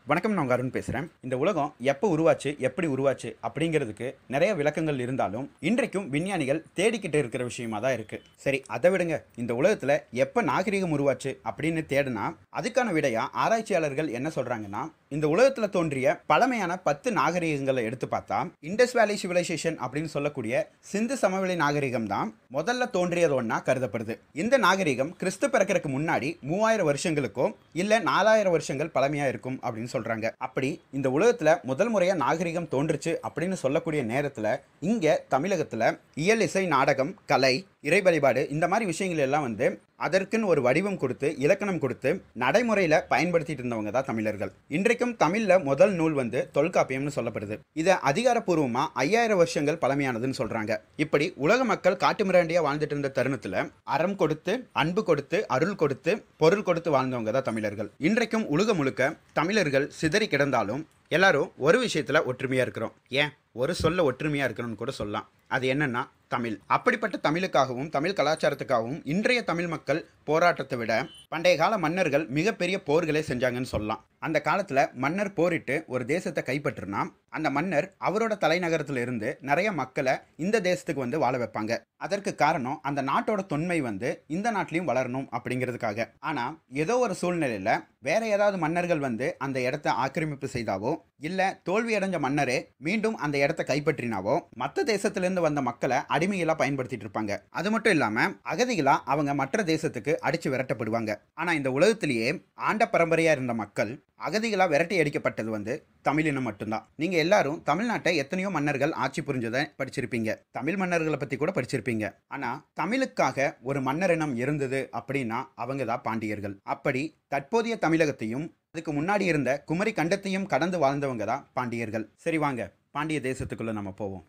வணக்கம் நான் உங்க அருண் பேசுகிறேன் இந்த உலகம் எப்போ உருவாச்சு எப்படி உருவாச்சு அப்படிங்கிறதுக்கு நிறைய விளக்கங்கள் இருந்தாலும் இன்றைக்கும் விஞ்ஞானிகள் தேடிக்கிட்டு இருக்கிற விஷயமா தான் இருக்கு சரி அதை விடுங்க இந்த உலகத்தில் எப்போ நாகரிகம் உருவாச்சு அப்படின்னு தேடினா அதுக்கான விடையா ஆராய்ச்சியாளர்கள் என்ன சொல்றாங்கன்னா இந்த உலகத்தில் தோன்றிய பழமையான பத்து நாகரிகங்களை எடுத்து பார்த்தா இண்டஸ் வேலி சிவிலைசேஷன் அப்படின்னு சொல்லக்கூடிய சிந்து சமவெளி நாகரிகம் தான் முதல்ல தோன்றியது ஒன்றா கருதப்படுது இந்த நாகரிகம் கிறிஸ்து பிறக்கறதுக்கு முன்னாடி மூவாயிரம் வருஷங்களுக்கோ இல்லை நாலாயிரம் வருஷங்கள் பழமையா இருக்கும் அப்படின்னு சொல்றாங்க அப்படி இந்த உலகத்துல முதல் முறையா நாகரிகம் தோன்றுச்சு அப்படின்னு சொல்லக்கூடிய நேரத்துல இங்க தமிழகத்துல இயல் இசை நாடகம் கலை இறை வழிபாடு இந்த மாதிரி விஷயங்கள் எல்லாம் வந்து அதற்குன்னு ஒரு வடிவம் கொடுத்து இலக்கணம் கொடுத்து நடைமுறையில பயன்படுத்திட்டு இருந்தவங்க தான் தமிழர்கள் இன்றைக்கும் தமிழ்ல முதல் நூல் வந்து தொல்காப்பியம்னு சொல்லப்படுது இதை அதிகாரப்பூர்வமா ஐயாயிரம் வருஷங்கள் பழமையானதுன்னு சொல்றாங்க இப்படி உலக மக்கள் காட்டுமிராண்டியா வாழ்ந்துட்டு இருந்த தருணத்துல அறம் கொடுத்து அன்பு கொடுத்து அருள் கொடுத்து பொருள் கொடுத்து வாழ்ந்தவங்க தான் தமிழர்கள் இன்றைக்கும் உலகம் முழுக்க தமிழர்கள் சிதறி கிடந்தாலும் எல்லாரும் ஒரு விஷயத்துல ஒற்றுமையா இருக்கிறோம் ஏன் ஒரு சொல்ல ஒற்றுமையா இருக்கணும்னு கூட சொல்லலாம் அது என்னன்னா தமிழ் அப்படிப்பட்ட தமிழுக்காகவும் தமிழ் கலாச்சாரத்துக்காகவும் இன்றைய தமிழ் மக்கள் போராட்டத்தை விட பண்டைய கால மன்னர்கள் மிகப்பெரிய போர்களே செஞ்சாங்கன்னு சொல்லலாம் அந்த காலத்துல மன்னர் போரிட்டு ஒரு தேசத்தை கைப்பற்றுனா அந்த மன்னர் அவரோட தலைநகரத்துல இருந்து நிறைய மக்களை இந்த தேசத்துக்கு வந்து வாழ வைப்பாங்க அதற்கு காரணம் அந்த நாட்டோட தொன்மை வந்து இந்த நாட்டிலையும் வளரணும் அப்படிங்கிறதுக்காக ஆனா ஏதோ ஒரு சூழ்நிலையில வேற ஏதாவது மன்னர்கள் வந்து அந்த இடத்த ஆக்கிரமிப்பு செய்தாவோ இல்ல தோல்வி அடைஞ்ச மன்னரே மீண்டும் அந்த இடத்த கைப்பற்றினாவோ மற்ற தேசத்திலிருந்து வந்த மக்களை அடிமைகளா பயன்படுத்திட்டு இருப்பாங்க அது மட்டும் இல்லாம அகதிகளா அவங்க மற்ற தேசத்துக்கு அடிச்சு விரட்டப்படுவாங்க ஆனா இந்த உலகத்திலேயே ஆண்ட பரம்பரையா இருந்த மக்கள் அகதிகளா விரட்டி அடிக்கப்பட்டது வந்து தமிழினம் மட்டும்தான் நீங்க எல்லாரும் தமிழ்நாட்டை எத்தனையோ மன்னர்கள் ஆட்சி புரிஞ்சதை படிச்சிருப்பீங்க தமிழ் மன்னர்களை பத்தி கூட படிச்சிருப்பீங்க ஆனா தமிழுக்காக ஒரு மன்னரினம் இருந்தது அப்படின்னா அவங்க தான் பாண்டியர்கள் அப்படி தற்போதைய தமிழகத்தையும் அதுக்கு முன்னாடி இருந்த குமரி கண்டத்தையும் கடந்து வாழ்ந்தவங்க தான் பாண்டியர்கள் சரி வாங்க பாண்டிய தேசத்துக்குள்ள நம்ம போவோம்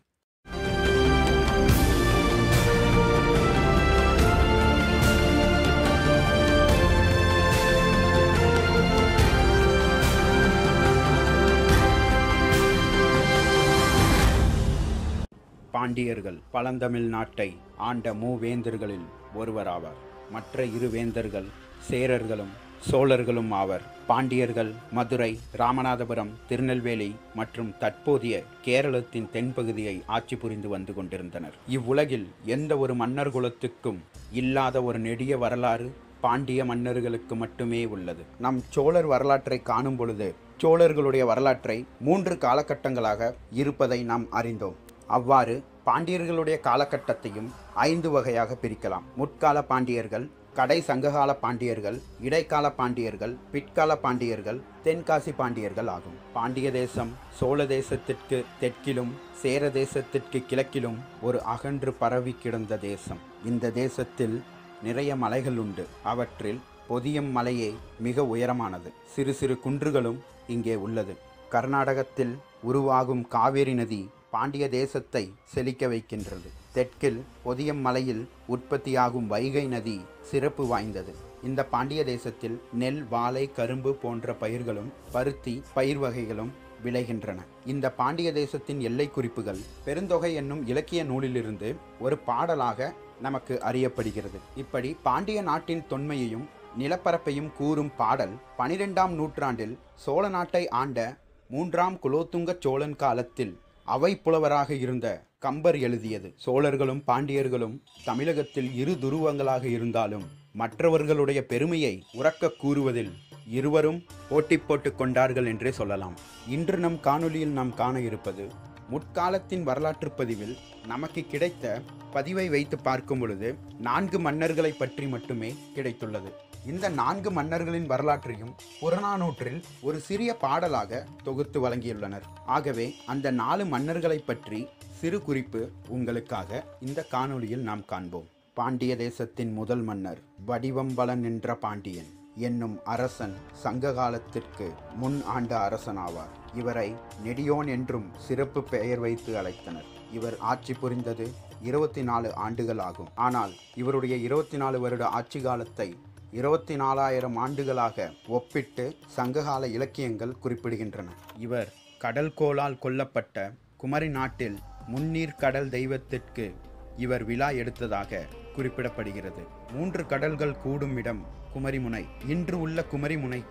பாண்டியர்கள் பழந்தமிழ் நாட்டை ஆண்ட மூவேந்தர்களில் ஒருவராவார் மற்ற இரு வேந்தர்கள் சேரர்களும் சோழர்களும் ஆவர் பாண்டியர்கள் மதுரை ராமநாதபுரம் திருநெல்வேலி மற்றும் தற்போதைய கேரளத்தின் தென்பகுதியை ஆட்சி புரிந்து வந்து கொண்டிருந்தனர் இவ்வுலகில் எந்த ஒரு மன்னர் குலத்துக்கும் இல்லாத ஒரு நெடிய வரலாறு பாண்டிய மன்னர்களுக்கு மட்டுமே உள்ளது நம் சோழர் வரலாற்றை காணும் பொழுது சோழர்களுடைய வரலாற்றை மூன்று காலகட்டங்களாக இருப்பதை நாம் அறிந்தோம் அவ்வாறு பாண்டியர்களுடைய காலகட்டத்தையும் ஐந்து வகையாக பிரிக்கலாம் முற்கால பாண்டியர்கள் கடை சங்ககால பாண்டியர்கள் இடைக்கால பாண்டியர்கள் பிற்கால பாண்டியர்கள் தென்காசி பாண்டியர்கள் ஆகும் பாண்டிய தேசம் சோழ தேசத்திற்கு தெற்கிலும் சேர தேசத்திற்கு கிழக்கிலும் ஒரு அகன்று பரவி கிடந்த தேசம் இந்த தேசத்தில் நிறைய மலைகள் உண்டு அவற்றில் பொதியம் மலையே மிக உயரமானது சிறு சிறு குன்றுகளும் இங்கே உள்ளது கர்நாடகத்தில் உருவாகும் காவேரி நதி பாண்டிய தேசத்தை செழிக்க வைக்கின்றது தெற்கில் பொதியம் மலையில் உற்பத்தியாகும் வைகை நதி சிறப்பு வாய்ந்தது இந்த பாண்டிய தேசத்தில் நெல் வாழை கரும்பு போன்ற பயிர்களும் பருத்தி பயிர் வகைகளும் விளைகின்றன இந்த பாண்டிய தேசத்தின் எல்லை குறிப்புகள் பெருந்தொகை என்னும் இலக்கிய நூலிலிருந்து ஒரு பாடலாக நமக்கு அறியப்படுகிறது இப்படி பாண்டிய நாட்டின் தொன்மையையும் நிலப்பரப்பையும் கூறும் பாடல் பனிரெண்டாம் நூற்றாண்டில் சோழ நாட்டை ஆண்ட மூன்றாம் குலோத்துங்க சோழன் காலத்தில் அவை புலவராக இருந்த கம்பர் எழுதியது சோழர்களும் பாண்டியர்களும் தமிழகத்தில் இரு துருவங்களாக இருந்தாலும் மற்றவர்களுடைய பெருமையை உறக்க கூறுவதில் இருவரும் போட்டி போட்டுக் கொண்டார்கள் என்றே சொல்லலாம் இன்று நம் காணொளியில் நாம் காண இருப்பது முற்காலத்தின் வரலாற்று பதிவில் நமக்கு கிடைத்த பதிவை வைத்து பார்க்கும் பொழுது நான்கு மன்னர்களை பற்றி மட்டுமே கிடைத்துள்ளது இந்த நான்கு மன்னர்களின் வரலாற்றையும் புறநானூற்றில் ஒரு சிறிய பாடலாக தொகுத்து வழங்கியுள்ளனர் ஆகவே அந்த நாலு மன்னர்களை பற்றி சிறு குறிப்பு உங்களுக்காக இந்த காணொளியில் நாம் காண்போம் பாண்டிய தேசத்தின் முதல் மன்னர் வடிவம் வள நின்ற பாண்டியன் என்னும் அரசன் சங்க காலத்திற்கு முன் ஆண்ட அரசனாவார் இவரை நெடியோன் என்றும் சிறப்பு பெயர் வைத்து அழைத்தனர் இவர் ஆட்சி புரிந்தது இருபத்தி நாலு ஆண்டுகள் ஆகும் ஆனால் இவருடைய இருபத்தி நாலு வருட ஆட்சி காலத்தை இருபத்தி நாலாயிரம் ஆண்டுகளாக ஒப்பிட்டு சங்ககால இலக்கியங்கள் குறிப்பிடுகின்றன இவர் கடல் கோளால் கொல்லப்பட்ட குமரி நாட்டில் முன்னீர் கடல் தெய்வத்திற்கு இவர் விழா எடுத்ததாக குறிப்பிடப்படுகிறது மூன்று கடல்கள் கூடும் இடம் குமரிமுனை இன்று உள்ள குமரிமுனைக்கு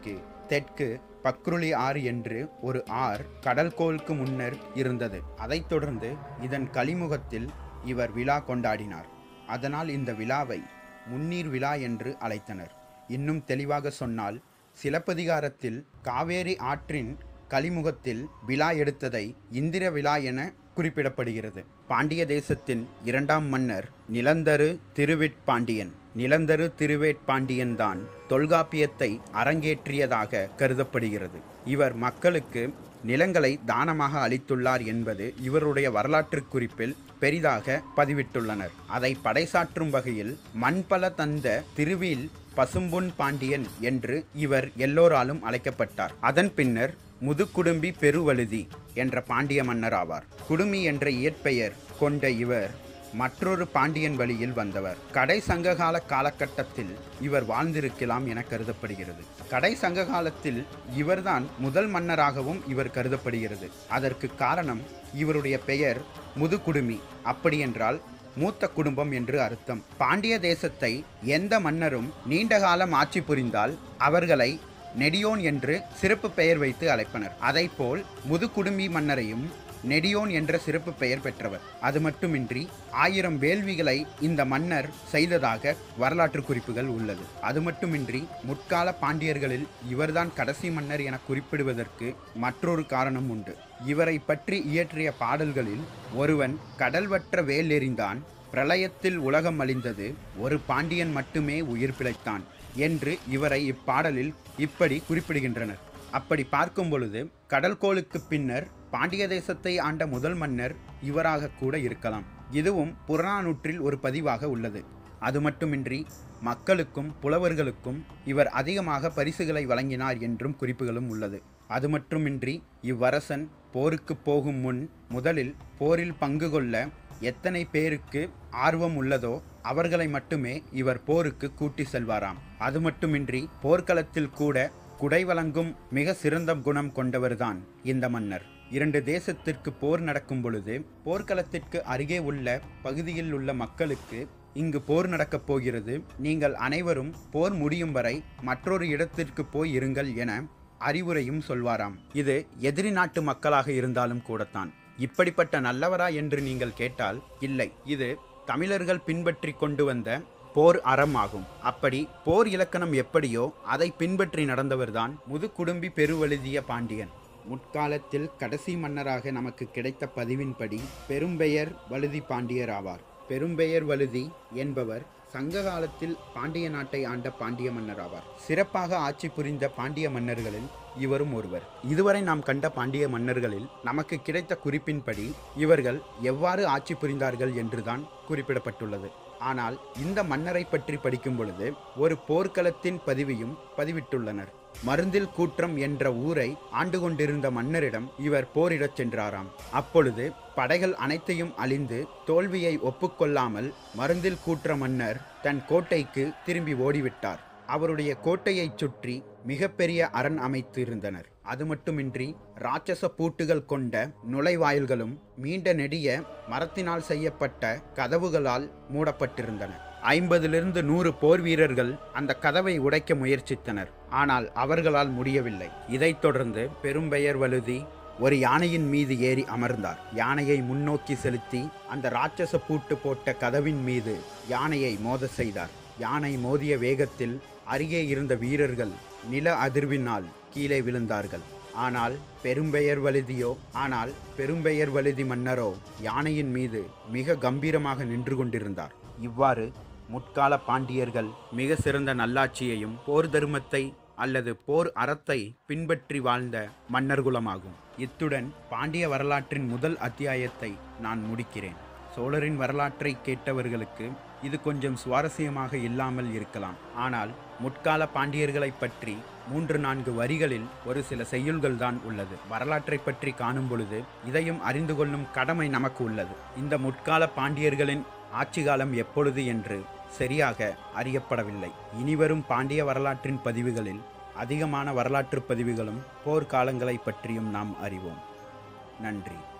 தெற்கு பக்ருளி ஆறு என்று ஒரு ஆர் கடல்கோளுக்கு முன்னர் இருந்தது அதைத் தொடர்ந்து இதன் கலிமுகத்தில் இவர் விழா கொண்டாடினார் அதனால் இந்த விழாவை முன்னீர் விழா என்று அழைத்தனர் இன்னும் தெளிவாக சொன்னால் சிலப்பதிகாரத்தில் காவேரி ஆற்றின் கலிமுகத்தில் விழா எடுத்ததை இந்திர விழா என குறிப்பிடப்படுகிறது பாண்டிய தேசத்தின் இரண்டாம் மன்னர் நிலந்தரு திருவேட்பாண்டியன் நிலந்தரு திருவேட்பாண்டியன் தான் தொல்காப்பியத்தை அரங்கேற்றியதாக கருதப்படுகிறது இவர் மக்களுக்கு நிலங்களை தானமாக அளித்துள்ளார் என்பது இவருடைய வரலாற்று குறிப்பில் பெரிதாக பதிவிட்டுள்ளனர் அதை படைசாற்றும் வகையில் மண்பல தந்த திருவில் பசும்பொன் பாண்டியன் என்று இவர் எல்லோராலும் அழைக்கப்பட்டார் அதன் பின்னர் முதுகுடும்பி பெருவழுதி என்ற பாண்டிய மன்னர் ஆவார் குடுமி என்ற இயற்பெயர் கொண்ட இவர் மற்றொரு பாண்டியன் வழியில் வந்தவர் கடை சங்ககால காலகட்டத்தில் இவர் வாழ்ந்திருக்கலாம் என கருதப்படுகிறது கடை சங்க காலத்தில் இவர்தான் முதல் மன்னராகவும் இவர் கருதப்படுகிறது அதற்கு காரணம் இவருடைய பெயர் முதுகுடுமி அப்படியென்றால் மூத்த குடும்பம் என்று அர்த்தம் பாண்டிய தேசத்தை எந்த மன்னரும் நீண்ட காலம் ஆட்சி புரிந்தால் அவர்களை நெடியோன் என்று சிறப்பு பெயர் வைத்து அழைப்பனர் அதைப்போல் முதுகுடுமி மன்னரையும் நெடியோன் என்ற சிறப்பு பெயர் பெற்றவர் அது மட்டுமின்றி ஆயிரம் வேள்விகளை இந்த மன்னர் செய்ததாக வரலாற்று குறிப்புகள் உள்ளது அது மட்டுமின்றி முற்கால பாண்டியர்களில் இவர்தான் கடைசி மன்னர் என குறிப்பிடுவதற்கு மற்றொரு காரணம் உண்டு இவரை பற்றி இயற்றிய பாடல்களில் ஒருவன் கடல்வற்ற வேல் எறிந்தான் பிரளயத்தில் உலகம் அழிந்தது ஒரு பாண்டியன் மட்டுமே உயிர் பிழைத்தான் என்று இவரை இப்பாடலில் இப்படி குறிப்பிடுகின்றனர் அப்படி பார்க்கும் பொழுது கடல்கோளுக்கு பின்னர் பாண்டிய தேசத்தை ஆண்ட முதல் மன்னர் இவராக கூட இருக்கலாம் இதுவும் புறநானூற்றில் ஒரு பதிவாக உள்ளது அது மட்டுமின்றி மக்களுக்கும் புலவர்களுக்கும் இவர் அதிகமாக பரிசுகளை வழங்கினார் என்றும் குறிப்புகளும் உள்ளது அது மட்டுமின்றி இவ்வரசன் போருக்கு போகும் முன் முதலில் போரில் பங்கு கொள்ள எத்தனை பேருக்கு ஆர்வம் உள்ளதோ அவர்களை மட்டுமே இவர் போருக்கு கூட்டி செல்வாராம் அது மட்டுமின்றி போர்க்களத்தில் கூட குடை வழங்கும் மிக சிறந்த குணம் கொண்டவர்தான் இந்த மன்னர் இரண்டு தேசத்திற்கு போர் நடக்கும் பொழுது போர்க்களத்திற்கு அருகே உள்ள பகுதியில் உள்ள மக்களுக்கு இங்கு போர் நடக்கப் போகிறது நீங்கள் அனைவரும் போர் முடியும் வரை மற்றொரு இடத்திற்கு போய் இருங்கள் என அறிவுரையும் சொல்வாராம் இது எதிரி நாட்டு மக்களாக இருந்தாலும் கூடத்தான் இப்படிப்பட்ட நல்லவரா என்று நீங்கள் கேட்டால் இல்லை இது தமிழர்கள் பின்பற்றி கொண்டு வந்த போர் அறம் ஆகும் அப்படி போர் இலக்கணம் எப்படியோ அதை பின்பற்றி நடந்தவர்தான் முதுகுடும்பி பெருவழுதிய பாண்டியன் முற்காலத்தில் கடைசி மன்னராக நமக்கு கிடைத்த பதிவின்படி பெரும்பெயர் வழுதி பாண்டியர் ஆவார் பெரும்பெயர் வழுதி என்பவர் சங்க காலத்தில் பாண்டிய நாட்டை ஆண்ட பாண்டிய மன்னர் ஆவார் சிறப்பாக ஆட்சி புரிந்த பாண்டிய மன்னர்களில் இவரும் ஒருவர் இதுவரை நாம் கண்ட பாண்டிய மன்னர்களில் நமக்கு கிடைத்த குறிப்பின்படி இவர்கள் எவ்வாறு ஆட்சி புரிந்தார்கள் என்றுதான் குறிப்பிடப்பட்டுள்ளது ஆனால் இந்த மன்னரை பற்றி படிக்கும் பொழுது ஒரு போர்க்களத்தின் பதிவையும் பதிவிட்டுள்ளனர் மருந்தில் கூற்றம் என்ற ஊரை ஆண்டு கொண்டிருந்த மன்னரிடம் இவர் போரிடச் சென்றாராம் அப்பொழுது படைகள் அனைத்தையும் அழிந்து தோல்வியை ஒப்புக்கொள்ளாமல் மருந்தில் கூற்ற மன்னர் தன் கோட்டைக்கு திரும்பி ஓடிவிட்டார் அவருடைய கோட்டையைச் சுற்றி மிகப்பெரிய அரண் அமைத்து இருந்தனர் அது மட்டுமின்றி ராட்சச பூட்டுகள் கொண்ட நுழைவாயில்களும் மீண்ட நெடிய மரத்தினால் செய்யப்பட்ட கதவுகளால் மூடப்பட்டிருந்தன ஐம்பதிலிருந்து நூறு போர் வீரர்கள் அந்த கதவை உடைக்க முயற்சித்தனர் ஆனால் அவர்களால் முடியவில்லை இதைத் தொடர்ந்து பெரும்பெயர் வழுதி ஒரு யானையின் மீது ஏறி அமர்ந்தார் யானையை முன்னோக்கி செலுத்தி அந்த ராட்சச பூட்டு போட்ட கதவின் மீது யானையை மோத செய்தார் யானை மோதிய வேகத்தில் அருகே இருந்த வீரர்கள் நில அதிர்வினால் கீழே விழுந்தார்கள் ஆனால் பெரும்பெயர் வழுதியோ ஆனால் பெரும்பெயர் வழுதி மன்னரோ யானையின் மீது மிக கம்பீரமாக நின்று கொண்டிருந்தார் இவ்வாறு முற்கால பாண்டியர்கள் மிக சிறந்த நல்லாட்சியையும் போர் தர்மத்தை அல்லது போர் அறத்தை பின்பற்றி வாழ்ந்த மன்னர்குலமாகும் இத்துடன் பாண்டிய வரலாற்றின் முதல் அத்தியாயத்தை நான் முடிக்கிறேன் சோழரின் வரலாற்றை கேட்டவர்களுக்கு இது கொஞ்சம் சுவாரஸ்யமாக இல்லாமல் இருக்கலாம் ஆனால் முற்கால பாண்டியர்களை பற்றி மூன்று நான்கு வரிகளில் ஒரு சில செய்யுள்கள் தான் உள்ளது வரலாற்றை பற்றி காணும் பொழுது இதையும் அறிந்து கொள்ளும் கடமை நமக்கு உள்ளது இந்த முற்கால பாண்டியர்களின் ஆட்சி காலம் எப்பொழுது என்று சரியாக அறியப்படவில்லை இனிவரும் பாண்டிய வரலாற்றின் பதிவுகளில் அதிகமான வரலாற்று பதிவுகளும் போர்க்காலங்களை பற்றியும் நாம் அறிவோம் நன்றி